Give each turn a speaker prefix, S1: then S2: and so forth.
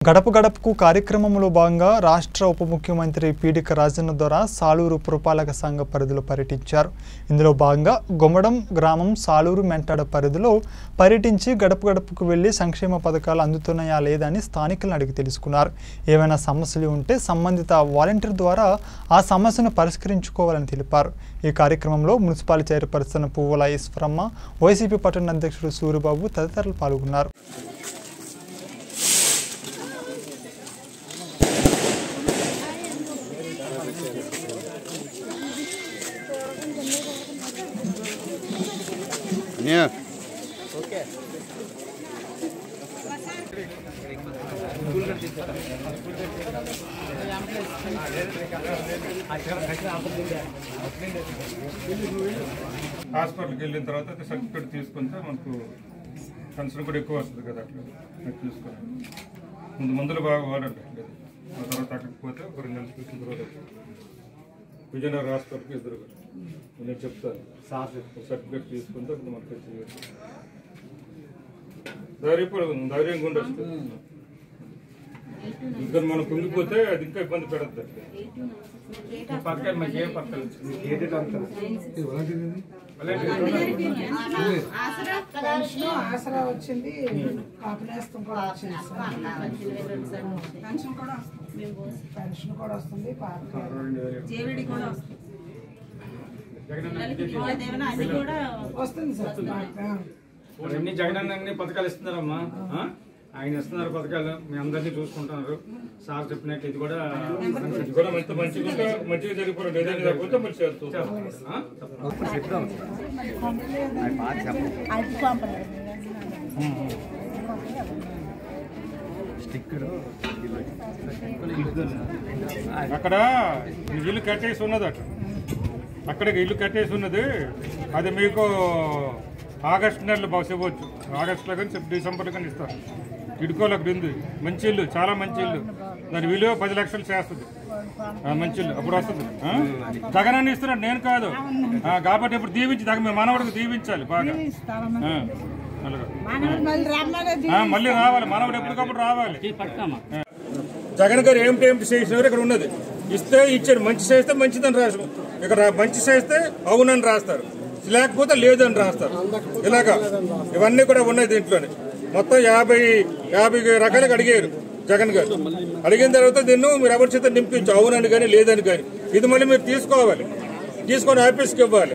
S1: గడప గడపకు కార్యక్రమంలో భాగంగా రాష్ట్ర ఉప ముఖ్యమంత్రి పీడిక రాజన్న ద్వారా సాలూరు పురపాలక సంఘ పరిధిలో పర్యటించారు ఇందులో భాగంగా గుమ్మడం గ్రామం సాలూరు మెంటాడ పరిధిలో పర్యటించి గడప గడపకు వెళ్లి సంక్షేమ పథకాలు అందుతున్నాయా లేదా అని స్థానికులను అడిగి తెలుసుకున్నారు ఏవైనా సమస్యలు ఉంటే సంబంధిత వాలంటీర్ ద్వారా ఆ సమస్యను పరిష్కరించుకోవాలని తెలిపారు ఈ కార్యక్రమంలో మున్సిపల్ చైర్పర్సన్ పువ్వుల ఈశ్వరమ్మ వైసీపీ పట్టణ అధ్యక్షుడు సూరిబాబు తదితరులు పాల్గొన్నారు
S2: Yeah.
S3: హాస్పిటల్కి వెళ్ళిన తర్వాత అది సర్టిఫికేట్ తీసుకుంటే మనకు పెన్షన్ కూడా ఎక్కువ వస్తుంది కదా అట్లా అది చూసుకోవాలి ముందు మందులు బాగా వాడండి ఆ తర్వాత తగ్గకపోతే ఒక రెండు నెలలు చూసిన తర్వాత విజయనగరం హాస్పిటల్కి ఇద్దరు కూడా. నేను చెప్తాను సర్టిఫికేట్ తీసుకుంటే అప్పుడు మనకి చేయొచ్చు. ధైర్యపడు ధైర్యంగా ఉండొచ్చు ఇంకా మనం కుంగిపోతే అది ఇంకా ఇబ్బంది పెడద్దు పక్కన మనకి ఏం పక్కన
S4: పెన్షన్ ఆసరా వచ్చింది కాపునేస్తం కూడా వచ్చింది సార్. పెన్షన్ కూడా వస్తుంది పెన్షన్ కూడా వస్తుంది పాప
S5: జేవిడి కూడా వస్తుంది పిల్లలకి పిల్లలది ఏమైనా అది కూడా
S4: వస్తుంది సార్ పాప.
S6: అన్ని జగన్ అన్ని పథకాలు ఇస్తున్నారమ్మా ఆ? ఆయన ఇస్తున్నారు పథకాలు మీ అందరినీ చూసుకుంటున్నారు సార్ చెప్పినట్టు ఇది కూడా
S3: ఇది కూడా మంచి మంచిగా ఉంటే మంచిగా జరిగిపోవడం ఏదైనా లేకపోతే మంచి చేస్తాం
S6: ఆ?
S3: అక్కడ ఇల్లు కట్టేసి ఉన్నది అక్కడ అక్కడికి ఇల్లు కట్టేసి ఉన్నది అది మీకు ఆగస్టు నెలలో బాగా ఇవ్వచ్చు ఆగస్టులో కానీ సెప్- డిసెంబర్లో కానీ ఇస్తారు ఇడుకోలు అక్కడ ఉంది మంచి ఇల్లు చాలా మంచి ఇల్లు దాని విలువ పది లక్షలు చేస్తుంది ఆ, మంచి ఇల్లు అప్పుడు వస్తుంది ఆ? జగన్ అని ఇస్తున్నాడు నేను కాదు ఆ, కాబట్టి ఇప్పుడు దీవించి జగన్ మీ మనవడికి దీవించాలి బాగా ఆ, అలాగా.
S4: మళ్ళీ రమ్మనేది
S3: ఆ, మళ్ళీ రావాలి మనవడు ఎప్పటికప్పుడు రావాలి జగన్ గారు ఏమిటి ఏమిటి చేసినారు ఇక్కడ ఉన్నది ఇస్తే ఇచ్చారు మంచి చేస్తే మంచిదని రాసు ఇక్కడ మంచి చేస్తే అవునని రాస్తారు లేకపోతే లేదని రాస్తారు ఇలాగా ఇవన్నీ కూడా ఉన్నాయి దీంట్లోనే మొత్తం యాభై యాభై రకాలుగా అడిగారు జగన్ గారు అడిగిన తర్వాత దీన్ని మీరు ఎవరి చేత నింపించు అవునని కానీ లేదని కానీ ఇది మళ్ళీ మీరు తీసుకోవాలి తీసుకొని ఆఫీస్కి ఇవ్వాలి